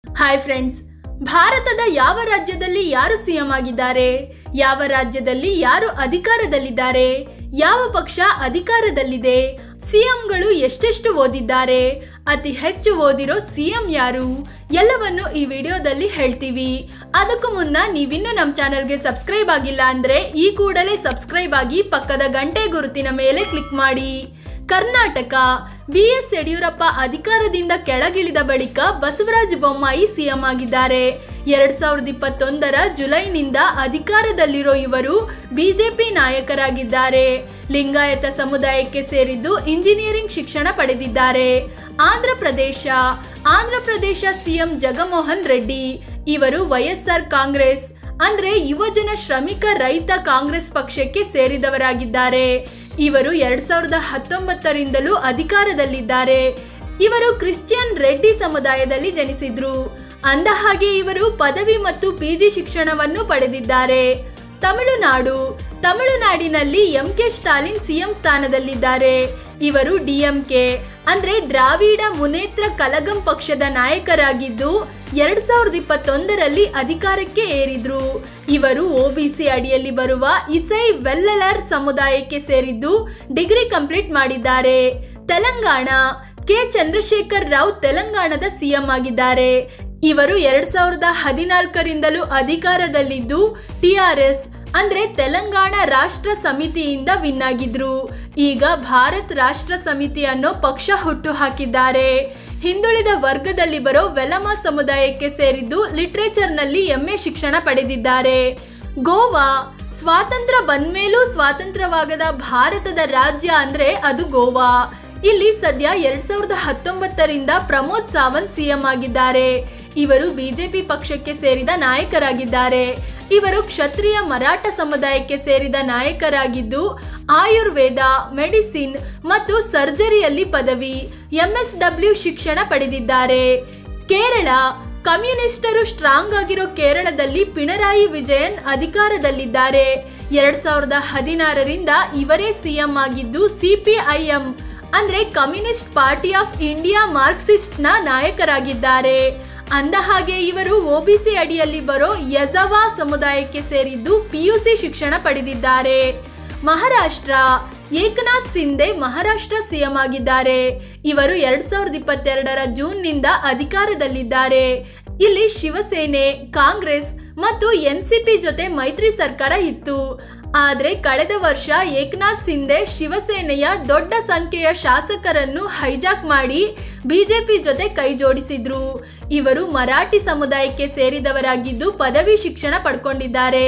hi friends ಭಾರತದ ಯಾವ ರಾಜ್ಯದಲ್ಲಿ ಯಾರು ಸಿಎಂ ಆಗಿದ್ದಾರೆ ಯಾವ ರಾಜ್ಯದಲ್ಲಿ ಯಾರು ಅಧಿಕಾರದಲ್ಲಿದ್ದಾರೆ ಯಾವ ಪಕ್ಷ ಅಧಿಕಾರದಲ್ಲಿದೆ ಸಿಎಂಗಳು ಎಷ್ಟೆಷ್ಟು ಓದಿದ್ದಾರೆ ಅತಿ ಹೆಚ್ಚು ಓದಿರೋ ಸಿಎಂ ಯಾರು ಎಲ್ಲವನ್ನು ಈ ವಿಡಿಯೋದಲ್ಲಿ ಹೇಳ್ತೀವಿ ಅದಕ್ಕೂ ಮುನ್ನ ನೀವಿನ್ನೂ ನಮ್ಮ ಚಾನಲ್ಗೆ ಸಬ್ಸ್ಕ್ರೈಬ್ ಆಗಿಲ್ಲ ಅಂದ್ರೆ ಈ ಕೂಡಲೇ ಸಬ್ಸ್ಕ್ರೈಬ್ ಆಗಿ ಪಕ್ಕದ ಗಂಟೆ ಗುರುತಿನ ಮೇಲೆ ಕ್ಲಿಕ್ ಮಾಡಿ ಕರ್ನಾಟಕ ಬಿ ಎಸ್ ಯಡಿಯೂರಪ್ಪ ಅಧಿಕಾರದಿಂದ ಕೆಳಗಿಳಿದ ಬಳಿಕ ಬಸವರಾಜ ಬೊಮ್ಮಾಯಿ ಸಿಎಂ ಆಗಿದ್ದಾರೆ ಎರಡ್ ಸಾವಿರದ ಇಪ್ಪತ್ತೊಂದರ ಜುಲೈನಿಂದ ಅಧಿಕಾರದಲ್ಲಿರೋ ಇವರು ಬಿಜೆಪಿ ನಾಯಕರಾಗಿದ್ದಾರೆ ಲಿಂಗಾಯತ ಸಮುದಾಯಕ್ಕೆ ಸೇರಿದ್ದು ಇಂಜಿನಿಯರಿಂಗ್ ಶಿಕ್ಷಣ ಪಡೆದಿದ್ದಾರೆ ಆಂಧ್ರ ಪ್ರದೇಶ ಆಂಧ್ರ ಪ್ರದೇಶ ಸಿಎಂ ಜಗಮೋಹನ್ ರೆಡ್ಡಿ ಇವರು ವೈಎಸ್ಆರ್ ಕಾಂಗ್ರೆಸ್ ಅಂದ್ರೆ ಯುವಜನ ಶ್ರಮಿಕ ರೈತ ಕಾಂಗ್ರೆಸ್ ಪಕ್ಷಕ್ಕೆ ಸೇರಿದವರಾಗಿದ್ದಾರೆ ಇವರು ಎರಡ್ ಸಾವಿರದ ಹತ್ತೊಂಬತ್ತರಿಂದಲೂ ಅಧಿಕಾರದಲ್ಲಿದ್ದಾರೆ ಇವರು ಕ್ರಿಶ್ಚಿಯನ್ ರೆಡ್ಡಿ ಸಮುದಾಯದಲ್ಲಿ ಜನಿಸಿದ್ರು ಅಂದ ಹಾಗೆ ಇವರು ಪದವಿ ಮತ್ತು ಪಿಜಿ ಶಿಕ್ಷಣವನ್ನು ಪಡೆದಿದ್ದಾರೆ ತಮಿಳುನಾಡು ತಮಿಳುನಾಡಿನಲ್ಲಿ ಎಂ ಕೆ ಸ್ಟಾಲಿನ್ ಸಿಎಂ ಸ್ಥಾನದಲ್ಲಿದ್ದಾರೆ ಇವರು ಡಿಎಂಕೆ ಅಂದ್ರೆ ದ್ರಾವಿಡ ಮುನೇತ್ರ ಕಲಗಂ ಪಕ್ಷದ ನಾಯಕರಾಗಿದ್ದು ಎರಡ್ ಸಾವಿರದ ಇಪ್ಪತ್ತೊಂದರಲ್ಲಿ ಅಧಿಕಾರಕ್ಕೆ ಏರಿದ್ರು ಇವರು ಒಬಿಸಿ ಅಡಿಯಲ್ಲಿ ಬರುವ ಇಸೈ ವೆಲ್ಲಲರ್ ಸಮುದಾಯಕ್ಕೆ ಸೇರಿದ್ದು ಡಿಗ್ರಿ ಕಂಪ್ಲೀಟ್ ಮಾಡಿದ್ದಾರೆ ತೆಲಂಗಾಣ ಕೆ ಚಂದ್ರಶೇಖರ್ ರಾವ್ ತೆಲಂಗಾಣದ ಸಿಎಂ ಆಗಿದ್ದಾರೆ ಇವರು ಎರಡ್ ಸಾವಿರದ ಹದಿನಾಲ್ಕರಿಂದಲೂ ಅಧಿಕಾರದಲ್ಲಿದ್ದು ಟಿಆರ್ಎಸ್ ಅಂದ್ರೆ ತೆಲಂಗಾಣ ರಾಷ್ಟ್ರ ಸಮಿತಿಯಿಂದ ವಿನ್ ಆಗಿದ್ರು ಈಗ ಭಾರತ್ ರಾಷ್ಟ್ರ ಸಮಿತಿ ಅನ್ನೋ ಪಕ್ಷ ಹುಟ್ಟು ಹಾಕಿದ್ದಾರೆ ಹಿಂದುಳಿದ ವರ್ಗದಲ್ಲಿ ಬರೋ ವೆಲಮ ಸಮುದಾಯಕ್ಕೆ ಸೇರಿದ್ದು ಲಿಟ್ರೇಚರ್ನಲ್ಲಿ ಎಂಎ ಶಿಕ್ಷಣ ಪಡೆದಿದ್ದಾರೆ ಗೋವಾ ಸ್ವಾತಂತ್ರ್ಯ ಬಂದ್ಮೇಲೂ ಸ್ವಾತಂತ್ರ್ಯವಾಗದ ಭಾರತದ ರಾಜ್ಯ ಅಂದ್ರೆ ಅದು ಗೋವಾ ಇಲ್ಲಿ ಸದ್ಯ ಎರಡ್ ಸಾವಿರದ ಹತ್ತೊಂಬತ್ತರಿಂದ ಪ್ರಮೋದ್ ಸಾವಂತ್ ಸಿಎಂ ಆಗಿದ್ದಾರೆ ಇವರು ಬಿಜೆಪಿ ಪಕ್ಷಕ್ಕೆ ಸೇರಿದ ನಾಯಕರಾಗಿದ್ದಾರೆ ಇವರು ಕ್ಷತ್ರಿಯ ಮರಾಠ ಸಮುದಾಯಕ್ಕೆ ಸೇರಿದ ನಾಯಕರಾಗಿದ್ದು ಆಯುರ್ವೇದ ಮೆಡಿಸಿನ್ ಮತ್ತು ಸರ್ಜರಿಯಲ್ಲಿ ಪದವಿ ಎಂಎಸ್ಡಬ್ಲ್ಯೂ ಶಿಕ್ಷಣ ಪಡೆದಿದ್ದಾರೆ ಕೇರಳ ಕಮ್ಯುನಿಸ್ಟರು ಸ್ಟ್ರಾಂಗ್ ಆಗಿರೋ ಕೇರಳದಲ್ಲಿ ಪಿಣರಾಯಿ ವಿಜಯನ್ ಅಧಿಕಾರದಲ್ಲಿದ್ದಾರೆ ಎರಡ್ ಸಾವಿರದ ಹದಿನಾರರಿಂದ ಇವರೇ ಸಿಎಂ ಆಗಿದ್ದು ಸಿಪಿಐಎಂ ಅಂದ್ರೆ ಕಮ್ಯುನಿಸ್ಟ್ ಪಾರ್ಟಿ ಆಫ್ ಇಂಡಿಯಾ ಮಾರ್ಕ್ಸಿಸ್ಟ್ನ ನಾಯಕರಾಗಿದ್ದಾರೆ ಅಂದ ಹಾಗೆ ಇವರು ಒಬಿಸಿ ಅಡಿಯಲ್ಲಿ ಬರೋ ಯಜವಾ ಸಮುದಾಯಕ್ಕೆ ಸೇರಿದ್ದು ಪಿಯುಸಿ ಶಿಕ್ಷಣ ಪಡೆದಿದ್ದಾರೆ ಮಹಾರಾಷ್ಟ್ರ ಏಕನಾಥ್ ಸಿಂಧೆ ಮಹಾರಾಷ್ಟ್ರ ಸಿಎಂ ಆಗಿದ್ದಾರೆ ಇವರು ಎರಡ್ ಸಾವಿರದ ಇಪ್ಪತ್ತೆರಡರ ಜೂನ್ನಿಂದ ಅಧಿಕಾರದಲ್ಲಿದ್ದಾರೆ ಇಲ್ಲಿ ಶಿವಸೇನೆ ಕಾಂಗ್ರೆಸ್ ಮತ್ತು ಎನ್ಸಿಪಿ ಜೊತೆ ಮೈತ್ರಿ ಸರ್ಕಾರ ಇತ್ತು ಆದ್ರೆ ಕಳೆದ ವರ್ಷ ಏಕನಾಥ್ ಸಿಂಧೆ ಶಿವಸೇನೆಯ ದೊಡ್ಡ ಸಂಖ್ಯೆಯ ಶಾಸಕರನ್ನು ಹೈಜಾಕ್ ಮಾಡಿ ಬಿಜೆಪಿ ಜೊತೆ ಕೈ ಜೋಡಿಸಿದ್ರು ಇವರು ಮರಾಠಿ ಸಮುದಾಯಕ್ಕೆ ಸೇರಿದವರಾಗಿದ್ದು ಪದವಿ ಶಿಕ್ಷಣ ಪಡ್ಕೊಂಡಿದ್ದಾರೆ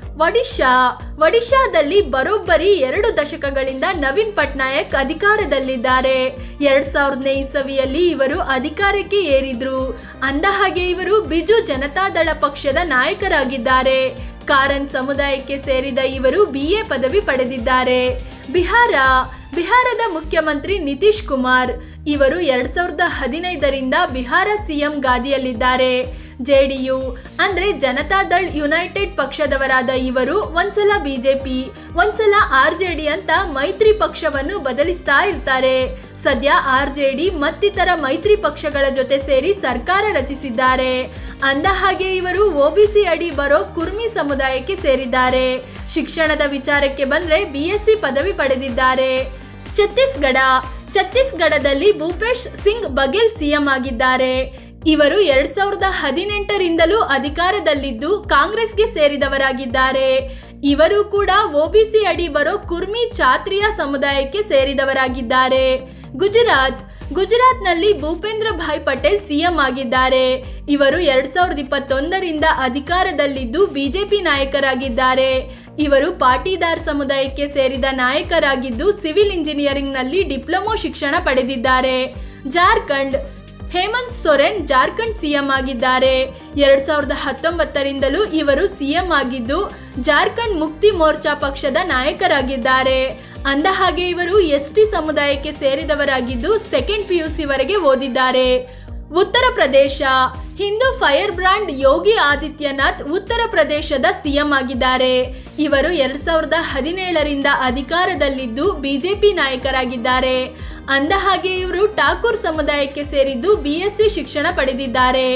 ಒಡಿಶಾ ಒಡಿಶಾದಲ್ಲಿ ಬರೋಬ್ಬರಿ ಎರಡು ದಶಕಗಳಿಂದ ನವೀನ್ ಪಟ್ನಾಯಕ್ ಅಧಿಕಾರದಲ್ಲಿದ್ದಾರೆ ಎರಡ್ ಸಾವಿರದನೇ ಇಸವಿಯಲ್ಲಿ ಇವರು ಅಧಿಕಾರಕ್ಕೆ ಏರಿದ್ರು ಅಂದ ಹಾಗೆ ಇವರು ಬಿಜು ಜನತಾದಳ ಪಕ್ಷದ ನಾಯಕರಾಗಿದ್ದಾರೆ ಕಾರನ್ ಸಮುದಾಯಕ್ಕೆ ಸೇರಿದ ಇವರು ಬಿ ಎ ಪದವಿ ಪಡೆದಿದ್ದಾರೆ ಬಿಹಾರ ಬಿಹಾರದ ಮುಖ್ಯಮಂತ್ರಿ ನಿತೀಶ್ ಕುಮಾರ್ ಇವರು ಎರಡ್ ಸಾವಿರದ ಹದಿನೈದರಿಂದ ಬಿಹಾರ ಸಿಎಂ ಗಾದಿಯಲ್ಲಿದ್ದಾರೆ ಜೆಡಿಯು ಅಂದ್ರೆ ಜನತಾದಳ್ ಯುನೈಟೆಡ್ ಪಕ್ಷದವರಾದ ಇವರು ಒಂದ್ಸಲ ಬಿಜೆಪಿ ಒಂದ್ಸಲ ಆರ್ ಜೆ ಡಿ ಅಂತ ಮೈತ್ರಿ ಪಕ್ಷವನ್ನು ಬದಲಿಸ್ತಾ ಇರ್ತಾರೆ ಸದ್ಯ ಆರ್ ಜೆ ಡಿ ಮತ್ತಿತರ ಮೈತ್ರಿ ಪಕ್ಷಗಳ ಜೊತೆ ಸೇರಿ ಸರ್ಕಾರ ರಚಿಸಿದ್ದಾರೆ ಅಂದ ಹಾಗೆ ಇವರು ಒಬಿಸಿ ಅಡಿ ಬರೋ ಕುರ್ಮಿ ಸಮುದಾಯಕ್ಕೆ ಸೇರಿದ್ದಾರೆ ಶಿಕ್ಷಣದ ವಿಚಾರಕ್ಕೆ ಬಂದ್ರೆ ಬಿ ಎಸ್ ಸಿ ಪದವಿ ಪಡೆದಿದ್ದಾರೆ ಛತ್ತೀಸ್ಗಢ ಛತ್ತೀಸ್ಗಢದಲ್ಲಿ ಭೂಪೇಶ್ ಸಿಂಗ್ ಬಘೇಲ್ ಸಿಎಂ ಆಗಿದ್ದಾರೆ ಇವರು ಎರಡ್ ಸಾವಿರದ ಹದಿನೆಂಟರಿಂದಲೂ ಅಧಿಕಾರದಲ್ಲಿದ್ದು ಕಾಂಗ್ರೆಸ್ಗೆ ಸೇರಿದವರಾಗಿದ್ದಾರೆ ಇವರು ಕೂಡ ಒಬಿಸಿ ಅಡಿ ಬರೋ ಕುರ್ಮಿ ಚಾತ್ರಿಯ ಸಮುದಾಯಕ್ಕೆ ಸೇರಿದವರಾಗಿದ್ದಾರೆ ಗುಜರಾತ್ ಗುಜರಾತ್ನಲ್ಲಿ ಭೂಪೇಂದ್ರ ಭಾಯ್ ಪಟೇಲ್ ಸಿಎಂ ಆಗಿದ್ದಾರೆ ಇವರು ಎರಡ್ ಸಾವಿರದ ಇಪ್ಪತ್ತೊಂದರಿಂದ ಅಧಿಕಾರದಲ್ಲಿದ್ದು ಬಿಜೆಪಿ ನಾಯಕರಾಗಿದ್ದಾರೆ ಇವರು ಪಾಟೀದಾರ್ ಸಮುದಾಯಕ್ಕೆ ಸೇರಿದ ನಾಯಕರಾಗಿದ್ದು ಸಿವಿಲ್ ಇಂಜಿನಿಯರಿಂಗ್ನಲ್ಲಿ ಡಿಪ್ಲೊಮೊ ಶಿಕ್ಷಣ ಪಡೆದಿದ್ದಾರೆ ಜಾರ್ಖಂಡ್ ಹೇಮಂತ್ ಸೊರೆನ್ ಜಾರ್ಖಂಡ್ ಸಿಎಂ ಆಗಿದ್ದಾರೆ ಎರಡ್ ಸಾವಿರದ ಹತ್ತೊಂಬತ್ತರಿಂದಲೂ ಇವರು ಸಿಎಂ ಆಗಿದ್ದು ಜಾರ್ಖಂಡ್ ಮುಕ್ತಿ ಮೋರ್ಚಾ ಪಕ್ಷದ ನಾಯಕರಾಗಿದ್ದಾರೆ ಅಂದ ಹಾಗೆ ಇವರು ಎಸ್ ಟಿ ಸಮುದಾಯಕ್ಕೆ ಸೇರಿದವರಾಗಿದ್ದು ಸೆಕೆಂಡ್ ಪಿಯುಸಿ ವರೆಗೆ ಓದಿದ್ದಾರೆ ಉತ್ತರ ಪ್ರದೇಶ ಹಿಂದೂ ಫೈರ್ ಬ್ರಾಂಡ್ ಯೋಗಿ ಆದಿತ್ಯನಾಥ್ ಉತ್ತರ ಪ್ರದೇಶದ ಸಿಎಂ ಆಗಿದ್ದಾರೆ ಇವರು ಎರಡ್ ಸಾವಿರದ ಹದಿನೇಳರಿಂದ ಅಧಿಕಾರದಲ್ಲಿದ್ದು ಬಿಜೆಪಿ ನಾಯಕರಾಗಿದ್ದಾರೆ ಅಂದ ಹಾಗೆ ಇವರು ಠಾಕೂರ್ ಸಮುದಾಯಕ್ಕೆ ಸೇರಿದ್ದು ಬಿಎಸ್ಸಿ ಶಿಕ್ಷಣ ಪಡೆದಿದ್ದಾರೆ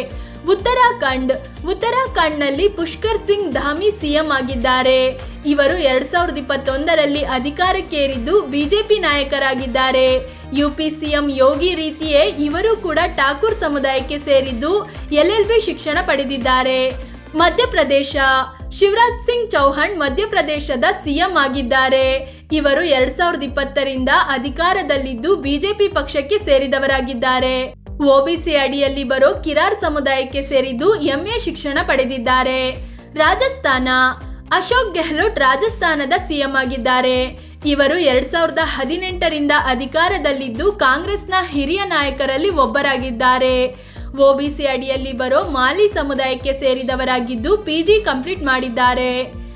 ಉತ್ತರಾಖಂಡ್ ಉತ್ತರಾಖಂಡ್ನಲ್ಲಿ ಪುಷ್ಕರ್ ಸಿಂಗ್ ಧಾಮಿ ಸಿಎಂ ಆಗಿದ್ದಾರೆ ಇವರು ಎರಡ್ ಸಾವಿರದ ಇಪ್ಪತ್ತೊಂದರಲ್ಲಿ ಅಧಿಕಾರಕ್ಕೇರಿದ್ದು ಬಿಜೆಪಿ ನಾಯಕರಾಗಿದ್ದಾರೆ ಯುಪಿ ಸಿಎಂ ಯೋಗಿ ರೀತಿಯೇ ಇವರು ಕೂಡ ಠಾಕೂರ್ ಸಮುದಾಯಕ್ಕೆ ಸೇರಿದ್ದು ಎಲ್ಎಲ್ಬಿ ಶಿಕ್ಷಣ ಪಡೆದಿದ್ದಾರೆ ಮಧ್ಯಪ್ರದೇಶ ಶಿವರಾಜ್ ಸಿಂಗ್ ಚೌಹಾಣ್ ಮಧ್ಯಪ್ರದೇಶದ ಸಿಎಂ ಆಗಿದ್ದಾರೆ ಇವರು ಎರಡ್ ಸಾವಿರದ ಇಪ್ಪತ್ತರಿಂದ ಅಧಿಕಾರದಲ್ಲಿದ್ದು ಬಿಜೆಪಿ ಪಕ್ಷಕ್ಕೆ ಸೇರಿದವರಾಗಿದ್ದಾರೆ ಒಬಿಸಿ ಅಡಿಯಲ್ಲಿ ಬರೋ ಕಿರಾರ್ ಸಮುದಾಯಕ್ಕೆ ಸೇರಿದ್ದು ಎಂಎ ಶಿಕ್ಷಣ ಪಡೆದಿದ್ದಾರೆ ರಾಜಸ್ಥಾನ ಅಶೋಕ್ ಗೆಹ್ಲೋಟ್ ರಾಜಸ್ಥಾನದ ಸಿಎಂ ಆಗಿದ್ದಾರೆ ಇವರು ಎರಡ್ ಸಾವಿರದ ಹದಿನೆಂಟರಿಂದ ಅಧಿಕಾರದಲ್ಲಿದ್ದು ಕಾಂಗ್ರೆಸ್ನ ಹಿರಿಯ ನಾಯಕರಲ್ಲಿ ಒಬ್ಬರಾಗಿದ್ದಾರೆ ಒಬಿಸಿ ಅಡಿಯಲ್ಲಿ ಬರೋ ಮಾಲಿ ಸಮುದಾಯಕ್ಕೆ ಸೇರಿದವರಾಗಿದ್ದು ಪಿಜಿ ಕಂಪ್ಲೀಟ್ ಮಾಡಿದ್ದಾರೆ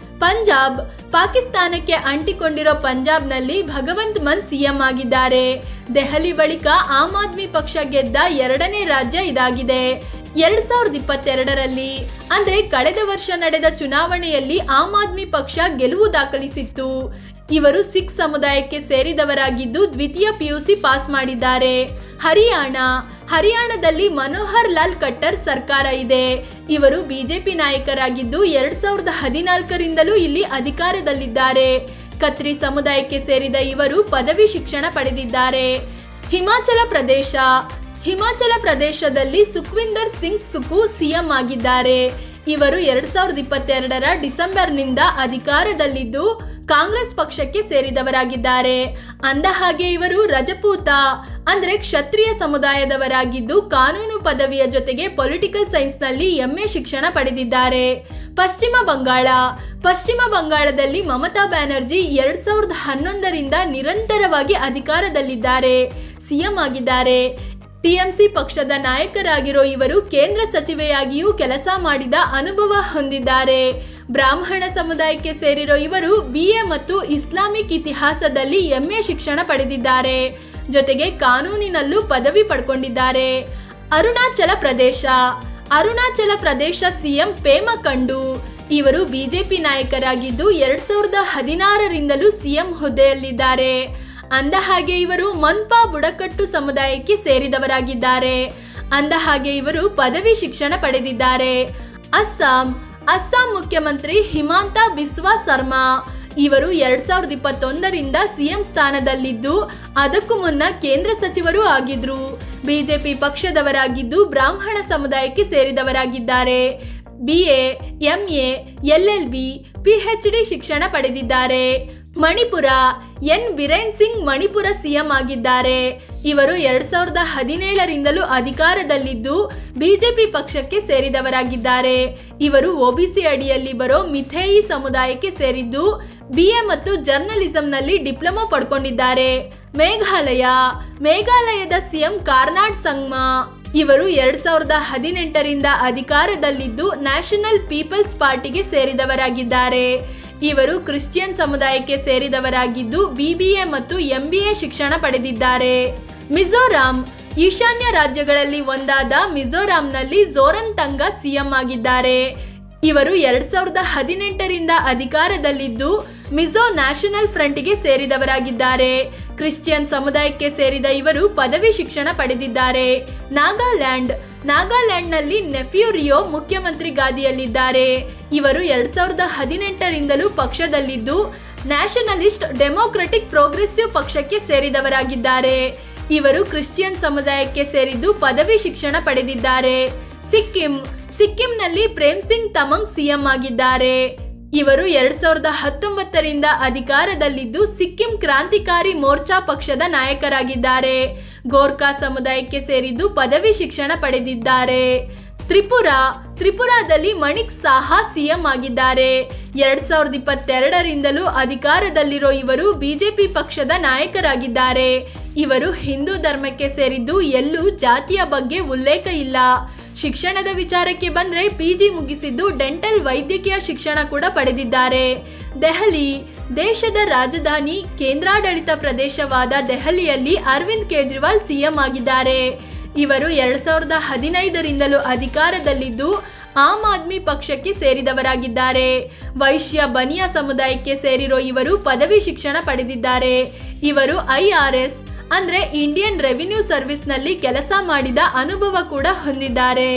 ಪಂಜಾಬ್ ಪಾಕಿಸ್ತಾನಕ್ಕೆ ಅಂಟಿಕೊಂಡಿರೋ ಪಂಜಾಬ್ನಲ್ಲಿ ಭಗವಂತ್ ಮನ್ ಸಿಎಂ ಆಗಿದ್ದಾರೆ ದೆಹಲಿ ಬಳಿಕ ಆಮ್ ಆದ್ಮಿ ಪಕ್ಷ ಗೆದ್ದ ಎರಡನೇ ರಾಜ್ಯ ಇದಾಗಿದೆ ಎರಡ್ ಸಾವಿರದ ಇಪ್ಪತ್ತೆರಡರಲ್ಲಿ ಅಂದ್ರೆ ಕಳೆದ ವರ್ಷ ನಡೆದ ಚುನಾವಣೆಯಲ್ಲಿ ಆಮ್ ಆದ್ಮಿ ಪಕ್ಷ ಗೆಲುವು ದಾಖಲಿಸಿತ್ತು ಇವರು ಸಿಖ್ ಸಮುದಾಯಕ್ಕೆ ಸೇರಿದವರಾಗಿದ್ದು ದ್ವಿತೀಯ ಪಿಯುಸಿ ಪಾಸ್ ಮಾಡಿದ್ದಾರೆ ಹರಿಯಾಣ ಹರಿಯಾಣದಲ್ಲಿ ಮನೋಹರ್ ಲಾಲ್ ಖಟ್ಟರ್ ಸರ್ಕಾರ ಇದೆ ಇವರು ಬಿಜೆಪಿ ನಾಯಕರಾಗಿದ್ದು ಎರಡ್ ಸಾವಿರದ ಹದಿನಾಲ್ಕರಿಂದಲೂ ಇಲ್ಲಿ ಅಧಿಕಾರದಲ್ಲಿದ್ದಾರೆ ಕತ್ರಿ ಸಮುದಾಯಕ್ಕೆ ಸೇರಿದ ಇವರು ಪದವಿ ಶಿಕ್ಷಣ ಪಡೆದಿದ್ದಾರೆ ಹಿಮಾಚಲ ಪ್ರದೇಶ ಹಿಮಾಚಲ ಪ್ರದೇಶದಲ್ಲಿ ಸುಖ್ವಿಂದರ್ ಸಿಂಗ್ ಸುಕು ಸಿಎಂ ಆಗಿದ್ದಾರೆ ಇವರು ಎರಡ್ ಸಾವಿರದ ಇಪ್ಪತ್ತೆರಡರ ಡಿಸೆಂಬರ್ನಿಂದ ಅಧಿಕಾರದಲ್ಲಿದ್ದು ಕಾಂಗ್ರೆಸ್ ಪಕ್ಷಕ್ಕೆ ಸೇರಿದವರಾಗಿದ್ದಾರೆ ಅಂದ ಹಾಗೆ ಇವರು ರಜಪೂತ ಅಂದ್ರೆ ಕ್ಷತ್ರಿಯ ಸಮುದಾಯದವರಾಗಿದ್ದು ಕಾನೂನು ಪದವಿಯ ಜೊತೆಗೆ ಪೊಲಿಟಿಕಲ್ ಸೈನ್ಸ್ನಲ್ಲಿ ಎಂಎ ಶಿಕ್ಷಣ ಪಡೆದಿದ್ದಾರೆ ಪಶ್ಚಿಮ ಬಂಗಾಳ ಪಶ್ಚಿಮ ಬಂಗಾಳದಲ್ಲಿ ಮಮತಾ ಬ್ಯಾನರ್ಜಿ ಎರಡ್ ಸಾವಿರದ ಹನ್ನೊಂದರಿಂದ ನಿರಂತರವಾಗಿ ಅಧಿಕಾರದಲ್ಲಿದ್ದಾರೆ ಸಿಎಂ ಆಗಿದ್ದಾರೆ ಟಿಎಂಸಿ ಪಕ್ಷದ ನಾಯಕರಾಗಿರೋ ಇವರು ಕೇಂದ್ರ ಸಚಿವೆಯಾಗಿಯೂ ಕೆಲಸ ಮಾಡಿದ ಅನುಭವ ಹೊಂದಿದ್ದಾರೆ ಬ್ರಾಹ್ಮಣ ಸಮುದಾಯಕ್ಕೆ ಸೇರಿರೋ ಇವರು ಬಿಎ ಮತ್ತು ಇಸ್ಲಾಮಿಕ್ ಇತಿಹಾಸದಲ್ಲಿ ಎಂಎ ಶಿಕ್ಷಣ ಪಡೆದಿದ್ದಾರೆ ಜೊತೆಗೆ ಕಾನೂನಿನಲ್ಲೂ ಪದವಿ ಪಡ್ಕೊಂಡಿದ್ದಾರೆ ಅರುಣಾಚಲ ಪ್ರದೇಶ ಅರುಣಾಚಲ ಪ್ರದೇಶ ಸಿಎಂ ಪೇಮಾ ಕಂಡು ಇವರು ಬಿಜೆಪಿ ನಾಯಕರಾಗಿದ್ದು ಎರಡ್ ಸಾವಿರದ ಹದಿನಾರರಿಂದಲೂ ಸಿಎಂ ಹುದ್ದೆಯಲ್ಲಿದ್ದಾರೆ ಅಂದ ಹಾಗೆ ಇವರು ಮನ್ಪಾ ಬುಡಕಟ್ಟು ಸಮುದಾಯಕ್ಕೆ ಸೇರಿದವರಾಗಿದ್ದಾರೆ ಅಂದ ಹಾಗೆ ಇವರು ಪದವಿ ಶಿಕ್ಷಣ ಪಡೆದಿದ್ದಾರೆ ಅಸ್ಸಾಂ ಅಸ್ಸಾಂ ಮುಖ್ಯಮಂತ್ರಿ ಹಿಮಾಂತ ಬಿಸ್ವಾ ಸರ್ಮಾ ಇವರು ಎರಡ್ ಸಾವಿರದ ಇಪ್ಪತ್ತೊಂದರಿಂದ ಸಿಎಂ ಸ್ಥಾನದಲ್ಲಿದ್ದು ಅದಕ್ಕೂ ಮುನ್ನ ಕೇಂದ್ರ ಸಚಿವರು ಆಗಿದ್ರು ಬಿಜೆಪಿ ಪಕ್ಷದವರಾಗಿದ್ದು ಬ್ರಾಹ್ಮಣ ಸಮುದಾಯಕ್ಕೆ ಸೇರಿದವರಾಗಿದ್ದಾರೆ ಬಿಎ ಎಂಎ ಎಲ್ಎಲ್ಬಿ ಪಿಎಚ್ಡಿ ಶಿಕ್ಷಣ ಪಡೆದಿದ್ದಾರೆ ಮಣಿಪುರ ಎನ್ ಬಿರೇನ್ ಸಿಂಗ್ ಮಣಿಪುರ ಸಿಎಂ ಆಗಿದ್ದಾರೆ ಇವರು ಎರಡ್ ಸಾವಿರದ ಹದಿನೇಳರಿಂದಲೂ ಅಧಿಕಾರದಲ್ಲಿದ್ದು ಬಿಜೆಪಿ ಪಕ್ಷಕ್ಕೆ ಸೇರಿದವರಾಗಿದ್ದಾರೆ ಇವರು ಒಬಿಸಿ ಅಡಿಯಲ್ಲಿ ಬರೋ ಮಿಥೇಯಿ ಸಮುದಾಯಕ್ಕೆ ಸೇರಿದ್ದು ಬಿಎ ಮತ್ತು ಜರ್ನಲಿಸಂನಲ್ಲಿ ಡಿಪ್ಲೊಮಾ ಪಡ್ಕೊಂಡಿದ್ದಾರೆ ಮೇಘಾಲಯ ಮೇಘಾಲಯದ ಸಿಎಂ ಕಾರ್ನಾಡ್ ಸಂಗ್ಮಾ ಇವರು ಎರಡ್ ಸಾವಿರದ ಹದಿನೆಂಟರಿಂದ ಅಧಿಕಾರದಲ್ಲಿದ್ದು ನ್ಯಾಷನಲ್ ಪೀಪಲ್ಸ್ ಪಾರ್ಟಿಗೆ ಸೇರಿದವರಾಗಿದ್ದಾರೆ ಇವರು ಕ್ರಿಶ್ಚಿಯನ್ ಸಮುದಾಯಕ್ಕೆ ಸೇರಿದವರಾಗಿದ್ದು ಬಿಬಿಎ ಮತ್ತು ಎಂಬಿಎ ಶಿಕ್ಷಣ ಪಡೆದಿದ್ದಾರೆ ಮಿಜೋರಾಂ ಈಶಾನ್ಯ ರಾಜ್ಯಗಳಲ್ಲಿ ಒಂದಾದ ಮಿಜೋರಾಂನಲ್ಲಿ ಝೋರನ್ತಂಗ ಸಿಎಂ ಆಗಿದ್ದಾರೆ ಇವರು ಎರಡ್ ಸಾವಿರದ ಹದಿನೆಂಟರಿಂದ ಅಧಿಕಾರದಲ್ಲಿದ್ದು ಮಿಜೋ ನ್ಯಾಷನಲ್ ಫ್ರಂಟ್ಗೆ ಸೇರಿದವರಾಗಿದ್ದಾರೆ ಕ್ರಿಶ್ಚಿಯನ್ ಸಮುದಾಯಕ್ಕೆ ಸೇರಿದ ಇವರು ಪದವಿ ಶಿಕ್ಷಣ ಪಡೆದಿದ್ದಾರೆ ನಾಗಾಲ್ಯಾಂಡ್ ನಾಗಾಲ್ಯಾಂಡ್ನಲ್ಲಿ ನೆಫ್ಯೂ ರಿಯೋ ಮುಖ್ಯಮಂತ್ರಿ ಗಾದಿಯಲ್ಲಿದ್ದಾರೆ ಇವರು ಎರಡ್ ಸಾವಿರದ ಹದಿನೆಂಟರಿಂದಲೂ ಪಕ್ಷದಲ್ಲಿದ್ದು ನ್ಯಾಷನಲಿಸ್ಟ್ ಡೆಮೋಕ್ರೆಟಿಕ್ ಪ್ರೋಗ್ರೆಸಿವ್ ಪಕ್ಷಕ್ಕೆ ಸೇರಿದವರಾಗಿದ್ದಾರೆ ಇವರು ಕ್ರಿಶ್ಚಿಯನ್ ಸಮುದಾಯಕ್ಕೆ ಸೇರಿದ್ದು ಪದವಿ ಶಿಕ್ಷಣ ಪಡೆದಿದ್ದಾರೆ ಸಿಕ್ಕಿಂ ಸಿಕ್ಕಿಂನಲ್ಲಿ ಪ್ರೇಮ್ ಸಿಂಗ್ ತಮಂಗ್ ಸಿಎಂ ಆಗಿದ್ದಾರೆ ಇವರು ಎರಡ್ ಸಾವಿರದ ಹತ್ತೊಂಬತ್ತರಿಂದ ಅಧಿಕಾರದಲ್ಲಿದ್ದು ಸಿಕ್ಕಿಂ ಕ್ರಾಂತಿಕಾರಿ ಮೋರ್ಚಾ ಪಕ್ಷದ ನಾಯಕರಾಗಿದ್ದಾರೆ ಗೋರ್ಖಾ ಸಮುದಾಯಕ್ಕೆ ಸೇರಿದ್ದು ಪದವಿ ಶಿಕ್ಷಣ ಪಡೆದಿದ್ದಾರೆ ತ್ರಿಪುರ ತ್ರಿಪುರಾದಲ್ಲಿ ಮಣಿಕ್ ಸಾಹಾ ಸಿಎಂ ಆಗಿದ್ದಾರೆ ಎರಡ್ ಸಾವಿರದ ಇಪ್ಪತ್ತೆರಡರಿಂದಲೂ ಅಧಿಕಾರದಲ್ಲಿರೋ ಇವರು ಬಿಜೆಪಿ ಪಕ್ಷದ ನಾಯಕರಾಗಿದ್ದಾರೆ ಇವರು ಹಿಂದೂ ಧರ್ಮಕ್ಕೆ ಸೇರಿದ್ದು ಎಲ್ಲೂ ಜಾತಿಯ ಬಗ್ಗೆ ಉಲ್ಲೇಖ ಇಲ್ಲ ಶಿಕ್ಷಣದ ವಿಚಾರಕ್ಕೆ ಬಂದ್ರೆ ಪಿಜಿ ಮುಗಿಸಿದ್ದು ಡೆಂಟಲ್ ವೈದ್ಯಕೀಯ ಶಿಕ್ಷಣ ಕೂಡ ಪಡೆದಿದ್ದಾರೆ ದೆಹಲಿ ದೇಶದ ರಾಜಧಾನಿ ಕೇಂದ್ರಾಡಳಿತ ಪ್ರದೇಶವಾದ ದೆಹಲಿಯಲ್ಲಿ ಅರವಿಂದ್ ಕೇಜ್ರಿವಾಲ್ ಸಿಎಂ ಆಗಿದ್ದಾರೆ ಇವರು ಎರಡ್ ಸಾವಿರದ ಹದಿನೈದರಿಂದಲೂ ಅಧಿಕಾರದಲ್ಲಿದ್ದು ಆಮ್ ಆದ್ಮಿ ಪಕ್ಷಕ್ಕೆ ಸೇರಿದವರಾಗಿದ್ದಾರೆ ವೈಶ್ಯ ಬನಿಯಾ ಸಮುದಾಯಕ್ಕೆ ಸೇರಿರೋ ಇವರು ಪದವಿ ಶಿಕ್ಷಣ ಪಡೆದಿದ್ದಾರೆ ಇವರು ಐಆರ್ಎಸ್ ಅಂದ್ರೆ ಇಂಡಿಯನ್ ರೆವಿನ್ಯೂ ಸರ್ವಿಸ್ನಲ್ಲಿ ಕೆಲಸ ಮಾಡಿದ ಅನುಭವ ಕೂಡ ಹೊಂದಿದ್ದಾರೆ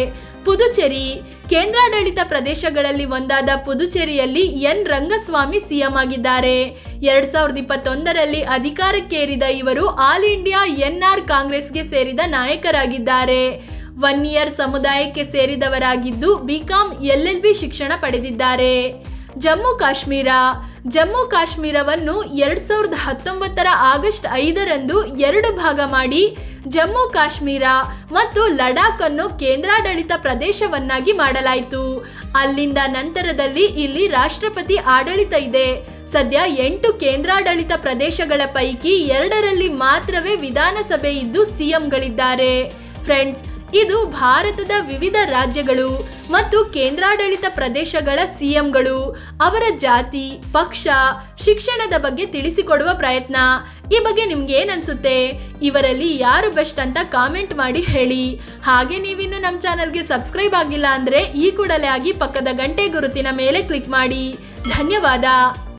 ಪುದುಚೇರಿ ಕೇಂದ್ರಾಡಳಿತ ಪ್ರದೇಶಗಳಲ್ಲಿ ಒಂದಾದ ಪುದುಚೇರಿಯಲ್ಲಿ ಎನ್ ರಂಗಸ್ವಾಮಿ ಸಿಎಂ ಆಗಿದ್ದಾರೆ ಎರಡ್ ಸಾವಿರದ ಇಪ್ಪತ್ತೊಂದರಲ್ಲಿ ಅಧಿಕಾರಕ್ಕೇರಿದ ಇವರು ಆಲ್ ಇಂಡಿಯಾ ಎನ್ಆರ್ ಕಾಂಗ್ರೆಸ್ಗೆ ಸೇರಿದ ನಾಯಕರಾಗಿದ್ದಾರೆ ಒನ್ ಇಯರ್ ಸಮುದಾಯಕ್ಕೆ ಸೇರಿದವರಾಗಿದ್ದು ಬಿಕಾಂ ಎಲ್ಎಲ್ ಬಿ ಶಿಕ್ಷಣ ಪಡೆದಿದ್ದಾರೆ ಜಮ್ಮು ಕಾಶ್ಮೀರ ಜಮ್ಮು ಕಾಶ್ಮೀರವನ್ನು ಎರಡ್ ಸಾವಿರದ ಹತ್ತೊಂಬತ್ತರ ಆಗಸ್ಟ್ ಐದರಂದು ಎರಡು ಭಾಗ ಮಾಡಿ ಜಮ್ಮು ಕಾಶ್ಮೀರ ಮತ್ತು ಲಡಾಖ್ ಅನ್ನು ಕೇಂದ್ರಾಡಳಿತ ಪ್ರದೇಶವನ್ನಾಗಿ ಮಾಡಲಾಯಿತು ಅಲ್ಲಿಂದ ನಂತರದಲ್ಲಿ ಇಲ್ಲಿ ರಾಷ್ಟ್ರಪತಿ ಆಡಳಿತ ಇದೆ ಸದ್ಯ ಎಂಟು ಕೇಂದ್ರಾಡಳಿತ ಪ್ರದೇಶಗಳ ಪೈಕಿ ಎರಡರಲ್ಲಿ ಮಾತ್ರವೇ ವಿಧಾನಸಭೆ ಇದ್ದು ಸಿಎಂಗಳಿದ್ದಾರೆ ಫ್ರೆಂಡ್ಸ್ ಇದು ಭಾರತದ ವಿವಿಧ ರಾಜ್ಯಗಳು ಮತ್ತು ಕೇಂದ್ರಾಡಳಿತ ಪ್ರದೇಶಗಳ ಸಿಎಂಗಳು ಅವರ ಜಾತಿ ಪಕ್ಷ ಶಿಕ್ಷಣದ ಬಗ್ಗೆ ತಿಳಿಸಿಕೊಡುವ ಪ್ರಯತ್ನ ಈ ಬಗ್ಗೆ ನಿಮ್ಗೆ ಏನ್ ಅನ್ಸುತ್ತೆ ಇವರಲ್ಲಿ ಯಾರು ಬೆಸ್ಟ್ ಅಂತ ಕಾಮೆಂಟ್ ಮಾಡಿ ಹೇಳಿ ಹಾಗೆ ನೀವಿನ್ನು ನಮ್ಮ ಚಾನಲ್ಗೆ ಸಬ್ಸ್ಕ್ರೈಬ್ ಆಗಿಲ್ಲ ಅಂದ್ರೆ ಈ ಕೂಡಲೇ ಆಗಿ ಪಕ್ಕದ ಗಂಟೆ ಗುರುತಿನ ಮೇಲೆ ಕ್ಲಿಕ್ ಮಾಡಿ ಧನ್ಯವಾದ